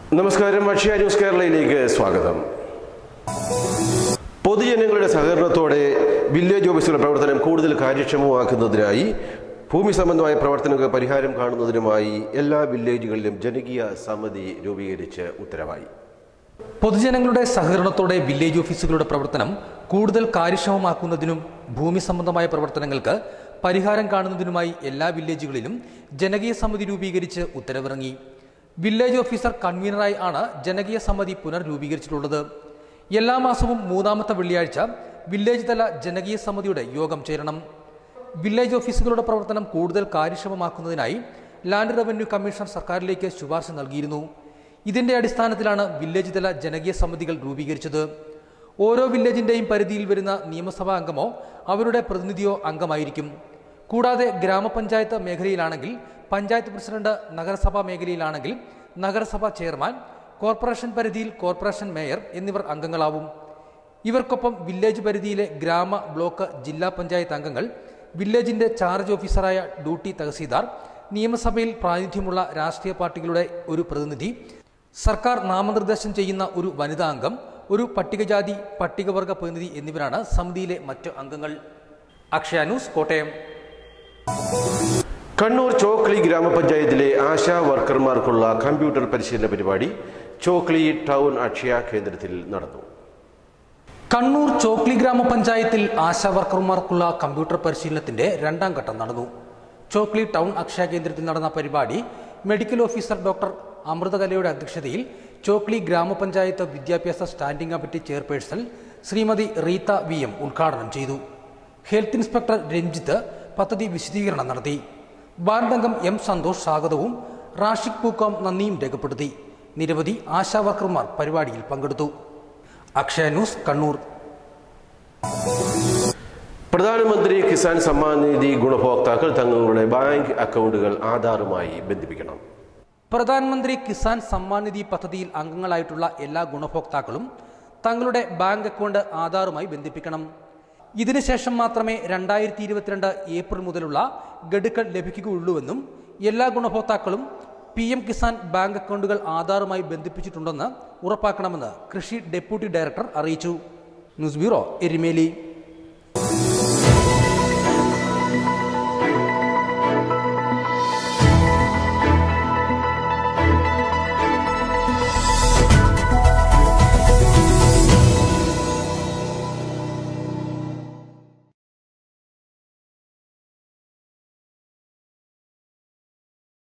നമസ്കാരം ഭക്ഷ്യ ന്യൂസ് കേരളയിലേക്ക് സ്വാഗതം പൊതുജനങ്ങളുടെ സഹകരണത്തോടെ വില്ലേജ് ഓഫീസുകളുടെ പ്രവർത്തനം കൂടുതൽ കാര്യക്ഷമമാക്കുന്നതിനായി ഭൂമി സംബന്ധമായ പ്രവർത്തനങ്ങൾക്ക് പരിഹാരം കാണുന്നതിനുമായി എല്ലാ വില്ലേജുകളിലും ജനകീയ സമിതി രൂപീകരിച്ച് ഉത്തരവായി പൊതുജനങ്ങളുടെ സഹകരണത്തോടെ വില്ലേജ് ഓഫീസുകളുടെ പ്രവർത്തനം കൂടുതൽ കാര്യക്ഷമമാക്കുന്നതിനും ഭൂമി സംബന്ധമായ പ്രവർത്തനങ്ങൾക്ക് പരിഹാരം കാണുന്നതിനുമായി എല്ലാ വില്ലേജുകളിലും ജനകീയ സമിതി രൂപീകരിച്ച് ഉത്തരവിറങ്ങി വില്ലേജ് ഓഫീസർ കൺവീനറായി ആണ് ജനകീയ സമിതി പുനർരൂപീകരിച്ചിട്ടുള്ളത് എല്ലാ മാസവും മൂന്നാമത്തെ വെള്ളിയാഴ്ച വില്ലേജ് തല ജനകീയ സമിതിയുടെ യോഗം ചേരണം വില്ലേജ് ഓഫീസുകളുടെ പ്രവർത്തനം കൂടുതൽ കാര്യക്ഷമമാക്കുന്നതിനായി ലാൻഡ് റവന്യൂ കമ്മീഷണർ സർക്കാരിലേക്ക് ശുപാർശ നൽകിയിരുന്നു ഇതിന്റെ അടിസ്ഥാനത്തിലാണ് വില്ലേജ് തല ജനകീയ സമിതികൾ രൂപീകരിച്ചത് ഓരോ വില്ലേജിന്റെയും പരിധിയിൽ വരുന്ന നിയമസഭാ അംഗമോ അവരുടെ പ്രതിനിധിയോ അംഗമായിരിക്കും കൂടാതെ ഗ്രാമപഞ്ചായത്ത് മേഖലയിലാണെങ്കിൽ പഞ്ചായത്ത് പ്രസിഡന്റ് നഗരസഭാ മേഖലയിലാണെങ്കിൽ നഗരസഭാ ചെയർമാൻ കോർപ്പറേഷൻ പരിധിയിൽ കോർപ്പറേഷൻ മേയർ എന്നിവർ അംഗങ്ങളാവും ഇവർക്കൊപ്പം വില്ലേജ് പരിധിയിലെ ഗ്രാമ ബ്ലോക്ക് ജില്ലാ പഞ്ചായത്ത് അംഗങ്ങൾ വില്ലേജിന്റെ ചാർജ് ഓഫീസറായ ഡ്യൂട്ടി തഹസീൽദാർ നിയമസഭയിൽ പ്രാതിനിധ്യമുള്ള രാഷ്ട്രീയ പാർട്ടികളുടെ ഒരു പ്രതിനിധി സർക്കാർ നാമനിർദ്ദേശം ചെയ്യുന്ന ഒരു വനിതാ അംഗം ഒരു പട്ടികജാതി പട്ടികവർഗ പ്രതിനിധി എന്നിവരാണ് സമിതിയിലെ മറ്റ് അംഗങ്ങൾ അക്ഷയ ന്യൂസ് കോട്ടയം കണ്ണൂർ ചോക്ലി ഗ്രാമപഞ്ചായത്തിലെ ആശാ വർക്കർമാർക്കുള്ള കമ്പ്യൂട്ടർ പരിശീലന പരിപാടി ചോക്ലി ടൗൺ അക്ഷയ കേന്ദ്രത്തിൽ നടന്നു കണ്ണൂർ ചോക്ലി ഗ്രാമപഞ്ചായത്തിൽ ആശാ വർക്കർമാർക്കുള്ള കമ്പ്യൂട്ടർ പരിശീലനത്തിന്റെ രണ്ടാം ഘട്ടം നടന്നു ചോക്ലി ടൗൺ അക്ഷയ കേന്ദ്രത്തിൽ നടന്ന പരിപാടി മെഡിക്കൽ ഓഫീസർ ഡോക്ടർ അമൃതകലയുടെ അധ്യക്ഷതയിൽ ചോക്ലി ഗ്രാമപഞ്ചായത്ത് വിദ്യാഭ്യാസ standing committee chairperson Shrimati Reetha V M ഉദ്ഘാടനം ചെയ്തു ഹെൽത്ത് ഇൻസ്പെക്ടർ രഞ്ജിത്ത് പദ്ധതി വിശദീകരണം നടത്തി വാർഡംഗം എം സന്തോഷ് സ്വാഗതവും റാഷിഖ് പൂക്കോം നന്ദിയും രേഖപ്പെടുത്തി നിരവധി ആശാ വർക്കർമാർ പരിപാടിയിൽ പങ്കെടുത്തു അക്ഷയ ന്യൂസ് കണ്ണൂർ പ്രധാനമന്ത്രി കിസാൻ സമ്മാൻ നിധി ഗുണഭോക്താക്കൾ തങ്ങളുടെ ബാങ്ക് അക്കൗണ്ടുകൾ ആധാറുമായി ബന്ധിപ്പിക്കണം പ്രധാനമന്ത്രി കിസാൻ സമ്മാൻ നിധി പദ്ധതിയിൽ അംഗങ്ങളായിട്ടുള്ള എല്ലാ ഗുണഭോക്താക്കളും തങ്ങളുടെ ബാങ്ക് അക്കൗണ്ട് ആധാറുമായി ബന്ധിപ്പിക്കണം ഇതിനുശേഷം മാത്രമേ രണ്ടായിരത്തി ഇരുപത്തിരണ്ട് ഏപ്രിൽ മുതലുള്ള ഗഡുക്കൾ ലഭിക്കുകയുള്ളൂവെന്നും എല്ലാ ഗുണഭോക്താക്കളും പി എം കിസാൻ ബാങ്ക് അക്കൗണ്ടുകൾ ആധാറുമായി ബന്ധിപ്പിച്ചിട്ടുണ്ടെന്ന് ഉറപ്പാക്കണമെന്ന് കൃഷി ഡെപ്യൂട്ടി ഡയറക്ടർ അറിയിച്ചു ന്യൂസ് ബ്യൂറോ എരിമേലി